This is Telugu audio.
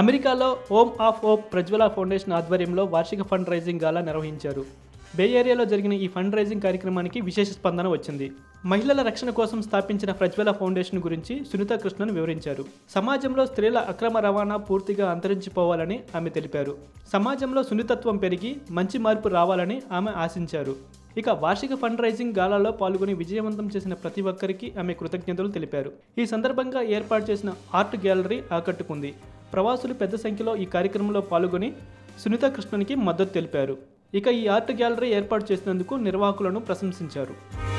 అమెరికాలో home of hope Prajwala foundation ఆధ్వర్యంలో వార్షిక ఫండ్ రైజింగ్ గాలా నిర్వహించారు బే ఏరియాలో జరిగిన ఈ ఫండ్ రైజింగ్ కార్యక్రమానికి విశేష స్పందన వచ్చింది మహిళల రక్షణ కోసం స్థాపించిన ప్రజ్వల ఫౌండేషన్ గురించి సునీత కృష్ణన్ వివరించారు సమాజంలో స్త్రీల అక్రమ రవాణా పూర్తిగా అంతరించిపోవాలని ఆమె తెలిపారు సమాజంలో సున్నితత్వం పెరిగి మంచి మార్పు రావాలని ఆమె ఆశించారు ఇక వార్షిక ఫండ్ రైజింగ్ గాలాలో పాల్గొని విజయవంతం చేసిన ప్రతి ఒక్కరికి ఆమె కృతజ్ఞతలు తెలిపారు ఈ సందర్భంగా ఏర్పాటు చేసిన ఆర్ట్ గ్యాలరీ ఆకట్టుకుంది ప్రవాసులు పెద్ద సంఖ్యలో ఈ కార్యక్రమంలో పాల్గొని సునీత కృష్ణన్కి మద్దతు తెలిపారు ఇక ఈ ఆర్ట్ గ్యాలరీ ఏర్పాటు చేసినందుకు నిర్వాహకులను ప్రశంసించారు